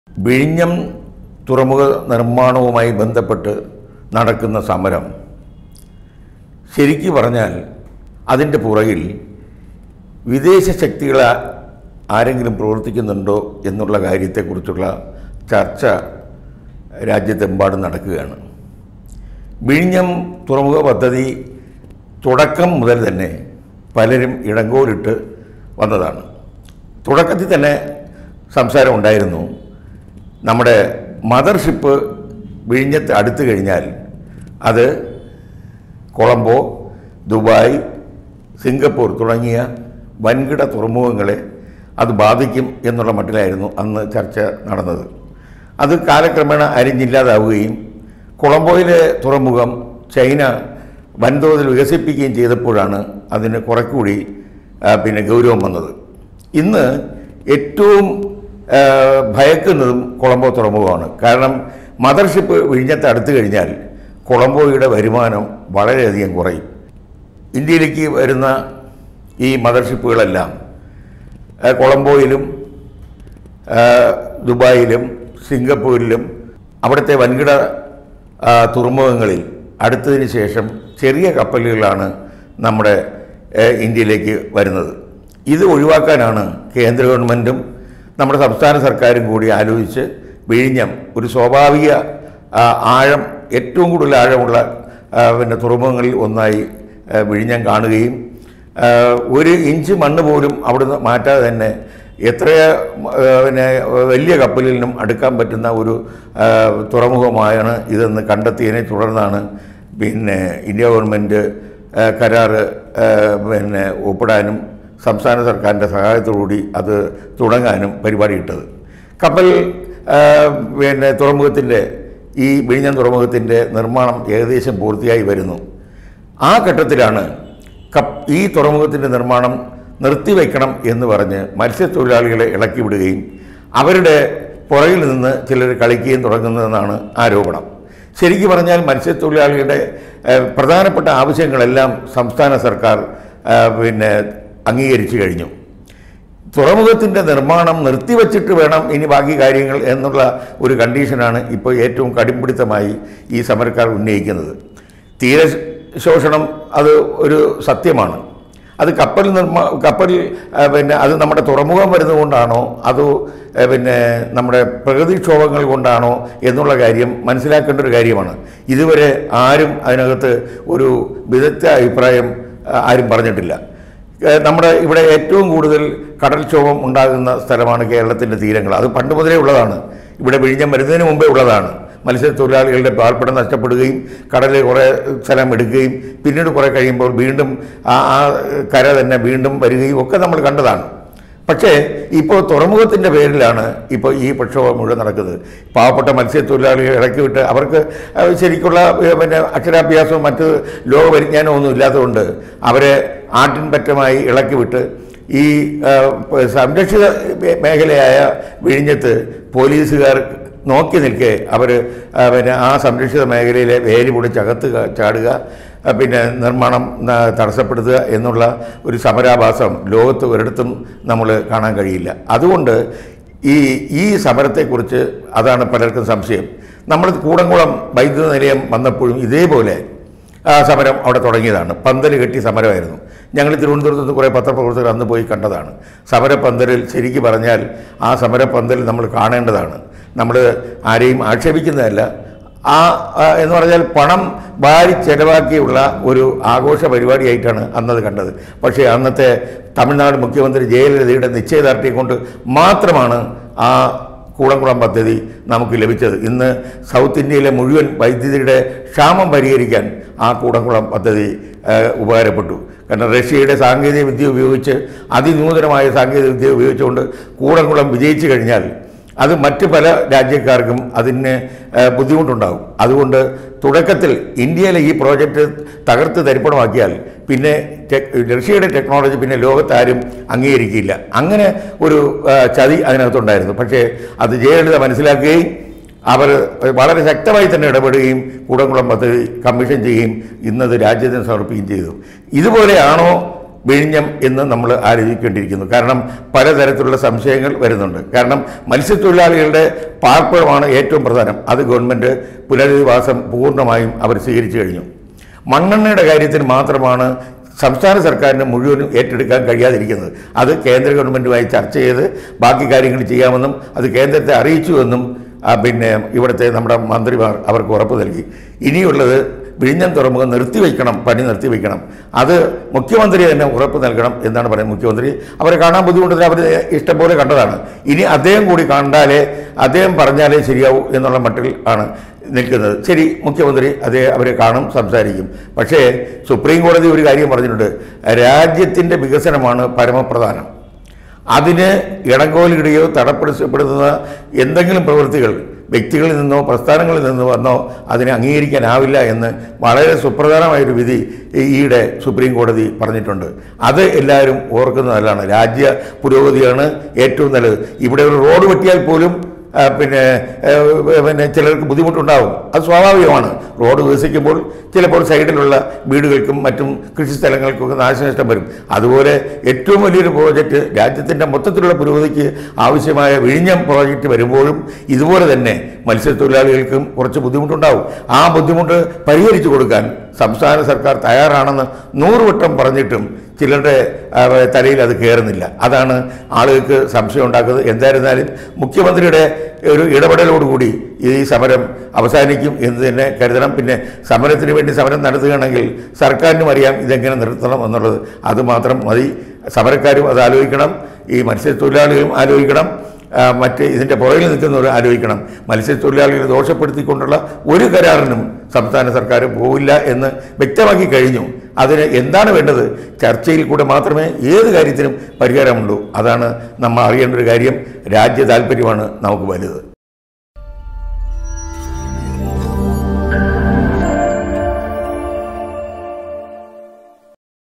വിഴിഞ്ഞം തുറമുഖ നിർമ്മാണവുമായി ബന്ധപ്പെട്ട് നടക്കുന്ന സമരം ശരിക്കു പറഞ്ഞാൽ അതിൻ്റെ പുറകിൽ വിദേശ ശക്തികൾ ആരെങ്കിലും പ്രവർത്തിക്കുന്നുണ്ടോ എന്നുള്ള കാര്യത്തെക്കുറിച്ചുള്ള ചർച്ച രാജ്യത്തെമ്പാടും നടക്കുകയാണ് വിഴിഞ്ഞം തുറമുഖ പദ്ധതി തുടക്കം മുതൽ തന്നെ പലരും ഇടങ്കോലിട്ട് വന്നതാണ് തുടക്കത്തിൽ തന്നെ സംസാരം ഉണ്ടായിരുന്നു നമ്മുടെ മദർഷിപ്പ് വിഴിഞ്ഞത്ത് അടുത്തു കഴിഞ്ഞാൽ അത് കൊളംബോ ദുബായ് സിംഗപ്പൂർ തുടങ്ങിയ വൻകിട തുറമുഖങ്ങളെ അത് ബാധിക്കും എന്നുള്ള മട്ടിലായിരുന്നു അന്ന് ചർച്ച നടന്നത് അത് കാലക്രമേണ അരിഞ്ഞില്ലാതാവുകയും കൊളംബോയിലെ തുറമുഖം ചൈന വൻതോതിൽ വികസിപ്പിക്കുകയും ചെയ്തപ്പോഴാണ് അതിന് കുറെക്കൂടി ആ, പിന്നെ ഗൗരവം വന്നത് ഇന്ന് ഏറ്റവും ആ, ഭയക്കുന്നതും കൊളംബോ തുറമുഖമാണ് കാരണം മദർഷിപ്പ് വിഴിഞ്ഞത്ത് അടുത്തു കഴിഞ്ഞാൽ കൊളംബോയുടെ വരുമാനം വളരെയധികം കുറയും ഇന്ത്യയിലേക്ക് വരുന്ന ഈ മദർഷിപ്പുകളെല്ലാം ആ, കൊളംബോയിലും ആ, ദുബായിലും സിംഗപ്പൂരിലും അവിടുത്തെ വൻകിട ആ, തുറമുഖങ്ങളിൽ അടുത്തതിന് ശേഷം ചെറിയ കപ്പലുകളാണ് നമ്മുടെ ആ, ഇന്ത്യയിലേക്ക് വരുന്നത് ഇത് ഒഴിവാക്കാനാണ് കേന്ദ്ര ഗവൺമെൻറ്റും നമ്മുടെ സംസ്ഥാന സർക്കാരും കൂടി ആലോചിച്ച് വിഴിഞ്ഞം ഒരു സ്വാഭാവിക ആ, ആഴം ഏറ്റവും കൂടുതൽ ആഴമുള്ള ആ, പിന്നെ തുറമുഖങ്ങളിൽ ഒന്നായി ആ, വിഴിഞ്ഞം കാണുകയും ആ, ഒരു ഇഞ്ച് മണ്ണ് പോലും അവിടുന്ന് മാറ്റാതെ തന്നെ എത്ര ആ, പിന്നെ വലിയ കപ്പലിനും അടുക്കാൻ പറ്റുന്ന ഒരു ആ, തുറമുഖമായാണ് ഇതെന്ന് കണ്ടെത്തിയതിനെ തുടർന്നാണ് പിന്നെ ഇന്ത്യ ഗവൺമെൻറ് ആ, കരാറ് ആ, പിന്നെ ഒപ്പിടാനും സംസ്ഥാന സർക്കാരിൻ്റെ സഹായത്തോടുകൂടി അത് തുടങ്ങാനും പരിപാടിയിട്ടത് കപ്പൽ ആ, പിന്നെ തുറമുഖത്തിൻ്റെ ഈ വിഴിഞ്ഞം തുറമുഖത്തിൻ്റെ നിർമ്മാണം ഏകദേശം പൂർത്തിയായി വരുന്നു ആ ഘട്ടത്തിലാണ് കപ്പ് ഈ തുറമുഖത്തിൻ്റെ നിർമ്മാണം നിർത്തിവെക്കണം എന്ന് പറഞ്ഞ് മത്സ്യത്തൊഴിലാളികളെ ഇളക്കി വിടുകയും അവരുടെ പുറകിൽ നിന്ന് ചിലർ കളിക്കുകയും തുടങ്ങുന്നതെന്നാണ് ആരോപണം ശരിക്കു പറഞ്ഞാൽ മത്സ്യത്തൊഴിലാളികളുടെ ഏഹ്, പ്രധാനപ്പെട്ട ആവശ്യങ്ങളെല്ലാം സംസ്ഥാന സർക്കാർ ഏഹ്, പിന്നെ അംഗീകരിച്ചു കഴിഞ്ഞു തുറമുഖത്തിൻ്റെ നിർമ്മാണം നിർത്തിവച്ചിട്ട് വേണം ഇനി ബാക്കി കാര്യങ്ങൾ എന്നുള്ള ഒരു കണ്ടീഷനാണ് ഇപ്പോൾ ഏറ്റവും കടുംപിടുത്തമായി ഈ സമരക്കാർ ഉന്നയിക്കുന്നത് തീര ശോഷണം അത് ഒരു സത്യമാണ് അത് കപ്പൽ നിർമ്മാ കപ്പൽ ആ, പിന്നെ അത് നമ്മുടെ തുറമുഖം വരുന്നതുകൊണ്ടാണോ അതോ ആ, പിന്നെ നമ്മുടെ പ്രകൃതിക്ഷോഭങ്ങൾ കൊണ്ടാണോ എന്നുള്ള കാര്യം മനസ്സിലാക്കേണ്ട ഒരു കാര്യമാണ് ഇതുവരെ ആരും അതിനകത്ത് ഒരു വിദഗ്ധ അഭിപ്രായം ആ, ആരും പറഞ്ഞിട്ടില്ല ഏഹ് നമ്മുടെ ഇവിടെ ഏറ്റവും കൂടുതൽ കടൽക്ഷോഭം ഉണ്ടാകുന്ന സ്ഥലമാണ് കേരളത്തിൻ്റെ തീരങ്ങൾ അത് പണ്ട് മുതലേ ഉള്ളതാണ് ഇവിടെ വിഴിഞ്ഞം വരുന്നതിന് മുമ്പേ ഉള്ളതാണ് മത്സ്യത്തൊഴിലാളികളുടെ പാർപ്പിടം നഷ്ടപ്പെടുകയും കടലിൽ കുറേ സ്ഥലം എടുക്കുകയും പിന്നീട് കുറേ കഴിയുമ്പോൾ വീണ്ടും ആ ആ കര തന്നെ വീണ്ടും വരികയും ഒക്കെ നമ്മൾ കണ്ടതാണ് പക്ഷേ ഇപ്പോൾ തുറമുഖത്തിൻ്റെ പേരിലാണ് ഇപ്പോൾ ഈ പ്രക്ഷോഭം മുഴുവൻ നടക്കുന്നത് പാവപ്പെട്ട മത്സ്യത്തൊഴിലാളികളെ ഇറക്കി വിട്ട് അവർക്ക് അഹ് ശരിക്കുള്ള ഏഹ്, പിന്നെ അക്ഷരാഭ്യാസവും മറ്റ് ലോകപരിജ്ഞാനവും ഒന്നും ഇല്ലാത്തതുകൊണ്ട് അവരെ ആട്ടിൻപറ്റമായി ഇളക്കി വിട്ട് ഈ ആഹ്, സംരക്ഷിത മേഖലയായ വിഴിഞ്ഞത്ത് പോലീസുകാർ നോക്കി നിൽക്കെ അവർ പിന്നെ ആ സംരക്ഷിത മേഖലയിലെ വേലി പൊടിച്ചകത്ത് ക- ചാടുക ആ, പിന്നെ നിർമ്മാണം ആ, തടസ്സപ്പെടുത്തുക എന്നുള്ള ഒരു സമരാഭാസം ലോകത്ത് ഒരിടത്തും നമ്മൾ കാണാൻ കഴിയില്ല അതുകൊണ്ട് ഈ ഈ സമരത്തെക്കുറിച്ച് അതാണ് പലർക്കും സംശയം നമ്മൾ കൂടംകുളം വൈദ്യുത നിലയം വന്നപ്പോഴും ഇതേപോലെ ആ സമരം അവിടെ തുടങ്ങിയതാണ് പന്തൽ കെട്ടി സമരമായിരുന്നു ഞങ്ങൾ തിരുവനന്തപുരത്ത് നിന്ന് കുറേ പത്രപ്രവർത്തകർ അന്ന് പോയി കണ്ടതാണ് സമരപ്പന്തലിൽ ശരിക്ക് പറഞ്ഞാൽ ആ സമരപ്പന്തൽ നമ്മൾ കാണേണ്ടതാണ് നമ്മൾ ആരെയും ആക്ഷേപിക്കുന്നതല്ല ആ ആ, എന്ന് പറഞ്ഞാൽ പണം വാരി ചെലവാക്കിയുള്ള ഒരു ആഘോഷ പരിപാടിയായിട്ടാണ് അന്നത് കണ്ടത് പക്ഷേ അന്നത്തെ തമിഴ്നാട് മുഖ്യമന്ത്രി ജയലളിതയുടെ നിശ്ചയദാർഢ്യം കൊണ്ട് മാത്രമാണ് ആ കൂടംകുളം പദ്ധതി നമുക്ക് ലഭിച്ചത് ഇന്ന് സൗത്ത് ഇന്ത്യയിലെ മുഴുവൻ വൈദ്യുതിയുടെ ക്ഷാമം പരിഹരിക്കാൻ ആ കൂടംകുളം പദ്ധതി ഏഹ്, ഉപകാരപ്പെട്ടു കാരണം റഷ്യയുടെ സാങ്കേതിക വിദ്യ ഉപയോഗിച്ച് അതിനൂതനമായ സാങ്കേതിക വിദ്യ ഉപയോഗിച്ചുകൊണ്ട് കൂടംകുളം വിജയിച്ചു കഴിഞ്ഞാൽ അത് മറ്റ് പല രാജ്യക്കാർക്കും അതിന് ഏഹ്, ബുദ്ധിമുട്ടുണ്ടാകും അതുകൊണ്ട് തുടക്കത്തിൽ ഇന്ത്യയിലെ ഈ പ്രോജക്റ്റ് തകർത്ത് തരിപ്പണമാക്കിയാൽ പിന്നെ ടെക് റഷ്യയുടെ ടെക്നോളജി പിന്നെ ലോകത്താരും അംഗീകരിക്കില്ല അങ്ങനെ ഒരു ആ, ചതി അതിനകത്തുണ്ടായിരുന്നു പക്ഷേ അത് ജയലളിത മനസ്സിലാക്കുകയും അവർ വളരെ ശക്തമായി തന്നെ ഇടപെടുകയും കൂടംകുളം പദ്ധതി കമ്മീഷൻ ചെയ്യുകയും ഇന്നത് രാജ്യത്തിന് സമർപ്പിക്കുകയും ചെയ്തു ഇതുപോലെയാണോ വിഴിഞ്ഞം എന്ന് നമ്മൾ ആലോചിക്കേണ്ടിയിരിക്കുന്നു കാരണം പലതരത്തിലുള്ള സംശയങ്ങൾ വരുന്നുണ്ട് കാരണം മത്സ്യത്തൊഴിലാളികളുടെ പാർപ്പിടമാണ് ഏറ്റവും പ്രധാനം അത് ഗവൺമെൻറ് പുനരധിവാസം പൂർണ്ണമായും അവർ സ്വീകരിച്ചു കഴിഞ്ഞു മണ്ണെണ്ണയുടെ കാര്യത്തിൽ മാത്രമാണ് സംസ്ഥാന സർക്കാരിന് മുഴുവനും ഏറ്റെടുക്കാൻ കഴിയാതിരിക്കുന്നത് അത് കേന്ദ്ര ഗവൺമെൻറ്റുമായി ചർച്ച ചെയ്ത് ബാക്കി കാര്യങ്ങൾ ചെയ്യാമെന്നും അത് കേന്ദ്രത്തെ അറിയിച്ചുവെന്നും ആ, പിന്നെ ഇവിടുത്തെ നമ്മുടെ മന്ത്രിമാർ അവർക്ക് ഉറപ്പ് നൽകി ഇനിയുള്ളത് വിഴിഞ്ഞം തുറമുഖം നിർത്തിവെക്കണം പണി നിർത്തിവെക്കണം അത് മുഖ്യമന്ത്രി തന്നെ ഉറപ്പ് നൽകണം എന്നാണ് പറയുന്നത് മുഖ്യമന്ത്രി അവരെ കാണാൻ ബുദ്ധിമുട്ടുന്നത് അവർ ഇഷ്ടംപോലെ കണ്ടതാണ് ഇനി അദ്ദേഹം കൂടി കണ്ടാലേ അദ്ദേഹം പറഞ്ഞാലേ ശരിയാവൂ എന്നുള്ള മട്ടിൽ ആണ് നിൽക്കുന്നത് ശരി മുഖ്യമന്ത്രി അതേ അവരെ കാണും സംസാരിക്കും പക്ഷേ സുപ്രീം കോടതി ഒരു കാര്യം പറഞ്ഞിട്ടുണ്ട് രാജ്യത്തിൻ്റെ വികസനമാണ് പരമപ്രധാനം അതിന് ഇടങ്കോലിടുകയോ തടപ്പെടുത്തപ്പെടുന്ന എന്തെങ്കിലും പ്രവൃത്തികൾ വ്യക്തികളിൽ നിന്നോ പ്രസ്ഥാനങ്ങളിൽ നിന്നോ വന്നോ അതിനെ അംഗീകരിക്കാനാവില്ല എന്ന് വളരെ സുപ്രധാനമായൊരു വിധി ഈ- ഈയിടെ സുപ്രീം കോടതി പറഞ്ഞിട്ടുണ്ട് അത് എല്ലാവരും ഓർക്കുന്നത് നല്ലതാണ് രാജ്യ പുരോഗതിയാണ് ഏറ്റവും നല്ലത് ഇവിടെ ഒരു റോഡ് വെട്ടിയാൽ പോലും ആ, പിന്നെ ഏ, പിന്നെ ചിലർക്ക് ബുദ്ധിമുട്ടുണ്ടാവും അത് സ്വാഭാവികമാണ് റോഡ് വികസിക്കുമ്പോൾ ചിലപ്പോൾ സൈഡിലുള്ള വീടുകൾക്കും മറ്റും കൃഷിസ്ഥലങ്ങൾക്കൊക്കെ നാശനഷ്ടം വരും അതുപോലെ ഏറ്റവും വലിയൊരു പ്രോജക്റ്റ് രാജ്യത്തിൻ്റെ മൊത്തത്തിലുള്ള പുരോഗതിക്ക് ആവശ്യമായ വിഴിഞ്ഞം പ്രോജക്റ്റ് വരുമ്പോഴും ഇതുപോലെ തന്നെ മത്സ്യത്തൊഴിലാളികൾക്കും കുറച്ച് ബുദ്ധിമുട്ടുണ്ടാവും ആ ബുദ്ധിമുട്ട് പരിഹരിച്ചു കൊടുക്കാൻ സംസ്ഥാന സർക്കാർ തയ്യാറാണെന്ന് നൂറുവട്ടം പറഞ്ഞിട്ടും ചിലരുടെ ആ, തലയിൽ അത് കയറുന്നില്ല അതാണ് ആളുകൾക്ക് സംശയം ഉണ്ടാക്കുന്നത് എന്തായിരുന്നാലും മുഖ്യമന്ത്രിയുടെ ഒരു ഇടപെടലോടുകൂടി ഈ സമരം അവസാനിക്കും എന്ന് തന്നെ കരുതണം പിന്നെ സമരത്തിന് വേണ്ടി സമരം നടത്തുകയാണെങ്കിൽ സർക്കാരിനും അറിയാം ഇതെങ്ങനെ നിർത്തണം എന്നുള്ളത് അതുമാത്രം മതി സമരക്കാരും അത് ആലോചിക്കണം ഈ മത്സ്യത്തൊഴിലാളികളും ആലോചിക്കണം ആ, മറ്റ് ഇതിൻ്റെ പുറകിൽ നിൽക്കുന്നവർ ആലോചിക്കണം മത്സ്യത്തൊഴിലാളികളെ ദോഷപ്പെടുത്തിക്കൊണ്ടുള്ള ഒരു കരാറിനും സംസ്ഥാന സർക്കാർ പോവില്ല എന്ന് വ്യക്തമാക്കി കഴിഞ്ഞു അതിന് എന്താണ് വേണ്ടത് ചർച്ചയിൽ കൂടെ മാത്രമേ ഏത് കാര്യത്തിനും പരിഹാരമുള്ളൂ അതാണ് നമ്മൾ അറിയേണ്ട ഒരു കാര്യം രാജ്യ താല്പര്യമാണ് നമുക്ക് വലുത്